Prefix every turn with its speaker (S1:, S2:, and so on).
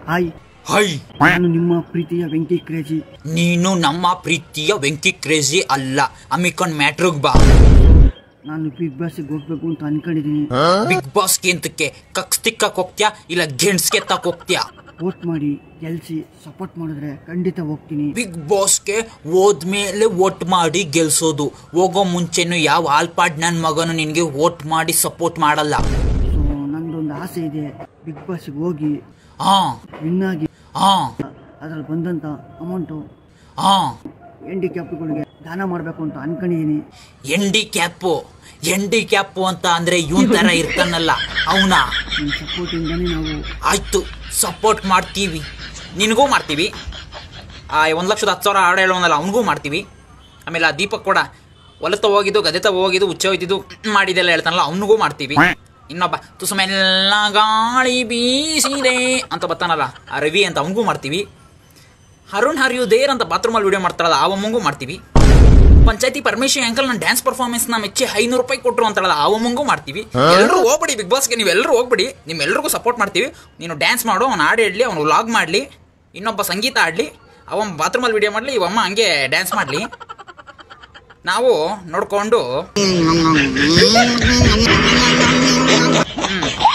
S1: hi
S2: high
S1: ನಾನು ನಿಮ್ಮ ಪ್ರೀತಿಯ ವೆಂಕಿ ಕ್ರೇಜಿ
S2: ನೀನು ನಮ್ಮ ಪ್ರೀತಿಯ ವೆಂಕಿ ಕ್ರೇಜಿ ಅಲ್ಲ ಅಮಿಕೊಂಡ್ ಮ್ಯಾಟ್ರಿಗ್ ಬಾ
S1: ನಾನು ಬಿಗ್ ಬಾಸ್ಗೆ ಹೋಗ್ಬೇಕು ಅಂತ ಅನ್ಕೊಂಡಿದ್ದೀನಿ
S2: ಬಿಗ್ ಬಾಸ್ ಕೇಂತಕ್ಕೆ ಕಕ್ಸ್ ತಿಕ್ಕಕ್ ಹೋಗ್ತ್ಯಾ ಇಲ್ಲ ಗೆಣ್ಸ್ಗೆ ತಕ್ ಹೋಗ್ತ್ಯಾ
S1: ವೋಟ್ ಮಾಡಿ ಗೆಲ್ಸಿ ಸಪೋರ್ಟ್ ಮಾಡಿದ್ರೆ ಖಂಡಿತ ಹೋಗ್ತೀನಿ
S2: ಬಿಗ್ ಬಾಸ್ಗೆ ಹೋದ್ಮೇಲೆ ವೋಟ್ ಮಾಡಿ ಗೆಲ್ಸೋದು ಹೋಗೋ ಮುಂಚೆನು ಯಾವ ಆಲ್ಪಾಡ್ ನನ್ನ ಮಗನು ನಿನಗೆ ವೋಟ್ ಮಾಡಿ ಸಪೋರ್ಟ್ ಮಾಡಲ್ಲ
S1: ಸೊ ನಂದೊಂದು ಆಸೆ ಇದೆ ಬಿಗ್ ಬಾಸ್ಗೆ ಹೋಗಿ
S2: ಹಾ
S1: ವಿನ್ ಆಗಿ
S2: ಹಾ
S1: ಅದ್ರಲ್ಲಿ ಬಂದಂತ ಅಮೌಂಟು
S2: ಹಾ
S1: ಎಂಡಿ ಕ್ಯಾಪ್ಗಳಿಗೆ ದಾನ ಮಾಡಬೇಕು ಅಂತ ಅನ್ಕೊಂಡಿದ್ದೀನಿ
S2: ಎಂಡಿ ಕ್ಯಾಪು ಎಂಡಿ ಕ್ಯಾಪು ಅಂತ ಅಂದ್ರೆ ಇವನ್ ತರ ಇರ್ತಾನಲ್ಲ ಅವನ
S1: ನಿಮ್ಮ ಸಪೋರ್ಟಿಂದನೇ ನಾವು
S2: ಆಯ್ತು ಸಪೋರ್ಟ್ ಮಾಡ್ತೀವಿ ನಿನಗೂ ಮಾಡ್ತೀವಿ ಆ ಒಂದು ಲಕ್ಷದ ಹತ್ತು ಸಾವಿರ ಹಾಡು ಹೇಳೋನಲ್ಲ ಅವನಿಗೂ ಮಾಡ್ತೀವಿ ಆಮೇಲೆ ಆ ದೀಪಕ್ ಕೂಡ ಹೊಲತ ಹೋಗಿದ್ದು ಗದೆ ತ ಹೋಗಿದ್ದು ಹುಚ್ಚ ಹೋಯ್ತಿದ್ದು ಮಾಡಿದೆಲ್ಲ ಹೇಳ್ತಾನಲ್ಲ ಅವನಿಗೂ ಮಾಡ್ತೀವಿ ಇನ್ನೊಬ್ಬ ತುಸುಮೆಲ್ಲ ಗಾಳಿ ಬೀಸಿದೆ ಅಂತ ಬರ್ತಾನಲ್ಲ ಆ ರವಿ ಅಂತ ಅವನಿಗೂ ಮಾಡ್ತೀವಿ ಅರುಣ್ ಹರ್ ಯು ದೇರ್ ಅಂತ ಬಾತ್ರೂಮಲ್ಲಿ ವಿಡಿಯೋ ಮಾಡ್ತಾರಲ್ಲ ಆ ಅಮ್ಮಂಗೂ ಮಾಡ್ತೀವಿ ಪಂಚಾಯತಿ ಪರಮೇಶ್ವರಿ ಅಂಕಲ್ ನನ್ನ ಡ್ಯಾನ್ಸ್ ಪರ್ಫಾರ್ಮೆನ್ಸ್ ನ ಮೆಚ್ಚಿ ಐನೂರು ರೂಪಾಯಿ ಕೊಟ್ಟರು ಅಂತಾರಲ್ಲ ಆ ಅಮ್ಮಂಗೂ ಮಾಡ್ತೀವಿ ಎಲ್ಲರೂ ಹೋಗ್ಬಿಡಿ ಬಿಗ್ ಬಾಸ್ಗೆ ನೀವೆಲ್ಲರೂ ಹೋಗ್ಬಿಡಿ ನಿಮ್ಮೆಲ್ಲರಿಗೂ ಸಪೋರ್ಟ್ ಮಾಡ್ತೀವಿ ನೀನು ಡ್ಯಾನ್ಸ್ ಮಾಡು ಅವ್ನು ಹಾಡು ಹೇಳಲಿ ಅವ್ನು ವ್ಲಾಗ್ ಮಾಡಲಿ ಇನ್ನೊಬ್ಬ ಸಂಗೀತ ಆಡಲಿ ಅವ ಬಾತ್ರೂಮಲ್ಲಿ ವಿಡಿಯೋ ಮಾಡಲಿ ಇವಮ್ಮ ಹಂಗೆ ಡ್ಯಾನ್ಸ್ ಮಾಡಲಿ ನಾವು ನೋಡ್ಕೊಂಡು ಹ್ಮ್